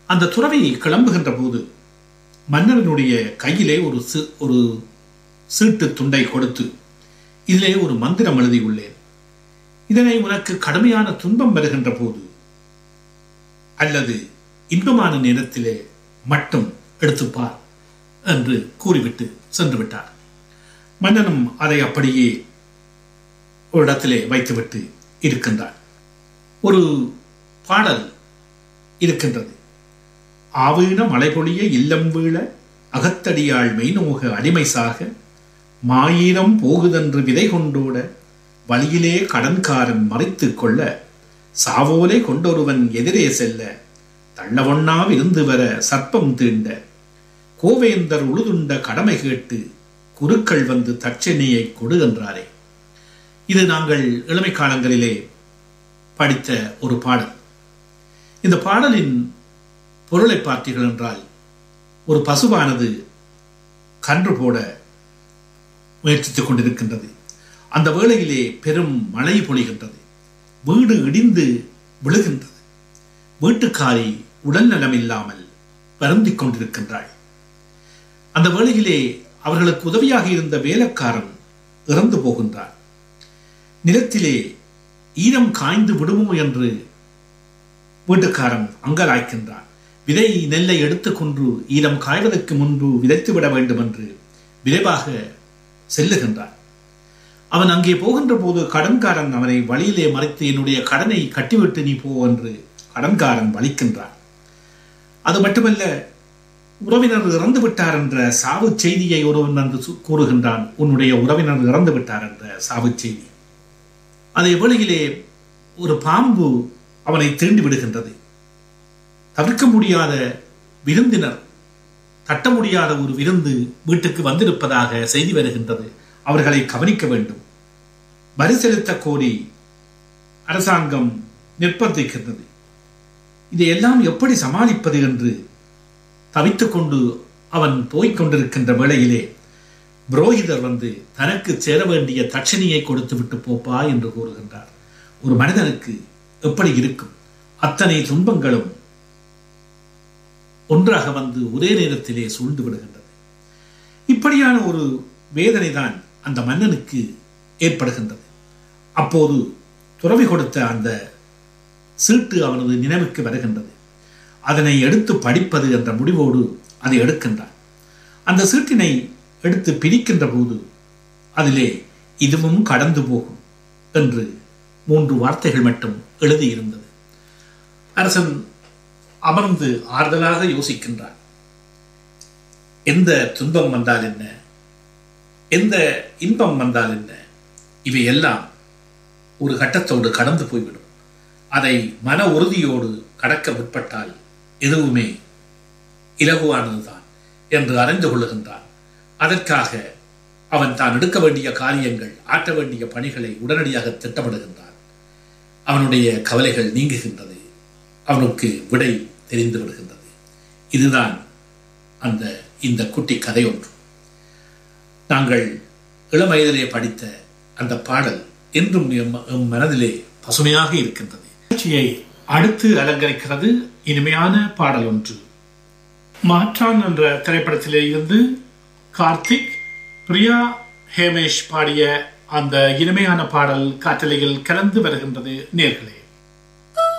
அந்த துறவி கிளம்புகின்ற போது மன்னரனுடைய கையிலே ஒரு சி ஒரு சீட்டு துண்டை கொடுத்து இதிலே ஒரு மந்திரம் எழுதியுள்ளேன் இதனை உனக்கு கடுமையான துன்பம் வருகின்ற போது அல்லது இன்பமான நேரத்திலே மட்டும் எடுத்துப்பார் என்று கூறிவிட்டு சென்று விட்டார் மன்னனும் அதை அப்படியே ஒரு இடத்திலே வைத்துவிட்டு இருக்கின்றார் ஒரு பாடல் இருக்கின்றது ஆவீன மலைபொழிய இல்லம் வீழ அகத்தடியாள் மெய்நோக அடிமை சாக மாயிரம் போகுதென்று விதை கொண்டோட வழியிலே கடன்காரன் மறைத்துக் கொள்ள சாவோலே கொண்டொருவன் எதிரே செல்ல தள்ளவொண்ணா விருந்து வர சர்ப்பம் தீண்ட கோவேந்தர் உழுதுண்ட கடமை கேட்டு குருக்கள் வந்து தட்சணியை கொடு என்றாரே இது நாங்கள் இளமை காலங்களிலே படித்த ஒரு பாடல் இந்த பாடலின் பொருளை பார்த்தீர்கள் என்றால் ஒரு பசுவானது கன்று போட முயற்சித்துக் கொண்டிருக்கின்றது அந்த வேளையிலே பெரும் மழை பொழிகின்றது வீடு இடிந்து விழுகின்றது வீட்டுக்காரி உடல் நலம் இல்லாமல் வருந்திக் கொண்டிருக்கின்றாள் அந்த வேளையிலே அவர்களுக்கு உதவியாக இருந்த வேலைக்காரன் இறந்து போகின்றார் நிலத்திலே ஈரம் காய்ந்து விடுமோ என்று வீட்டுக்காரன் அங்கலாய்க்கின்றான் விதை நெல்லை எடுத்துக்கொண்டு ஈரம் காய்வதற்கு முன்பு விதைத்து விட வேண்டும் என்று விரைவாக செல்லுகின்றான் அவன் அங்கே போகின்ற போது கடன்காரன் அவனை வழியிலே மறைத்து என்னுடைய கடனை கட்டிவிட்டு நீ போ என்று கடன்காரன் வலிக்கின்றான் அது மட்டுமல்ல உறவினர் இறந்து விட்டார் என்ற சாவு செய்தியை ஒருவன் வந்து கூறுகின்றான் உன்னுடைய உறவினர் இறந்து விட்டார் என்ற சாவு செய்தி அதே வேளையிலே ஒரு பாம்பு அவனை தீண்டி விடுகின்றது தவிர்க்க முடியாத விருந்தினர் தட்ட முடியாத ஒரு விருந்து வீட்டுக்கு வந்திருப்பதாக செய்தி வருகின்றது அவர்களை கவனிக்க வேண்டும் வரி செலுத்த கோரி அரசாங்கம் நிர்பந்திக்கின்றது இதையெல்லாம் எப்படி சமாளிப்பது என்று தவித்துக் கொண்டு அவன் போய்க் கொண்டிருக்கின்ற வேளையிலே புரோகிதர் வந்து தனக்கு சேர வேண்டிய தட்சணியை கொடுத்து விட்டு போப்பா என்று கூறுகின்றார் ஒரு மனிதனுக்கு எப்படி இருக்கும் அத்தனை துன்பங்களும் ஒன்றாக வந்து ஒரே நேரத்திலே சூழ்ந்து விடுகின்றது இப்படியான ஒரு வேதனை தான் அந்த மன்னனுக்கு ஏற்படுகின்றது அப்போது துறவி கொடுத்த அந்த சீட்டு அவனது நினைவுக்கு வருகின்றது அதனை எடுத்து படிப்பது என்ற முடிவோடு அதை எடுக்கின்றான் அந்த சீட்டினை எடுத்து பிரிக்கின்ற போது அதிலே இதுவும் கடந்து போகும் என்று மூன்று வார்த்தைகள் மட்டும் எழுதியிருந்தது அரசன் அமர்ந்து ஆறுதலாக யோசிக்கின்றான் எந்த துன்பம் வந்தால் என்ன எந்த இன்பம் வந்தால் என்ன இவை எல்லாம் ஒரு கட்டத்தோடு கடந்து போய்விடும் அதை மன உறுதியோடு கடக்க முற்பட்டால் எதுவுமே இலகுவானதுதான் என்று அறிந்து கொள்ளுகின்றான் அதற்காக அவன் தான் எடுக்க வேண்டிய காரியங்கள் ஆற்ற வேண்டிய பணிகளை உடனடியாக திட்டமிடுகின்றான் அவனுடைய கவலைகள் நீங்குகின்றது அவனுக்கு விடை தெரிந்து விடுகின்றது இதுதான் அந்த இந்த குட்டி கதை ஒன்று நாங்கள் இளம் வயதிலே படித்த அந்த பாடல் என்றும் எம் எம் மனதிலே பசுமையாக இருக்கின்றது நிகழ்ச்சியை அடுத்து அலங்கரிக்கிறது இனிமையான பாடல் ஒன்று மாற்றான் என்ற திரைப்படத்திலே இருந்து கார்த்திக் பிரியா ஹேமேஷ் பாடிய அந்த இனிமையான பாடல் காற்றலையில் கலந்து வருகின்றது நேர்களே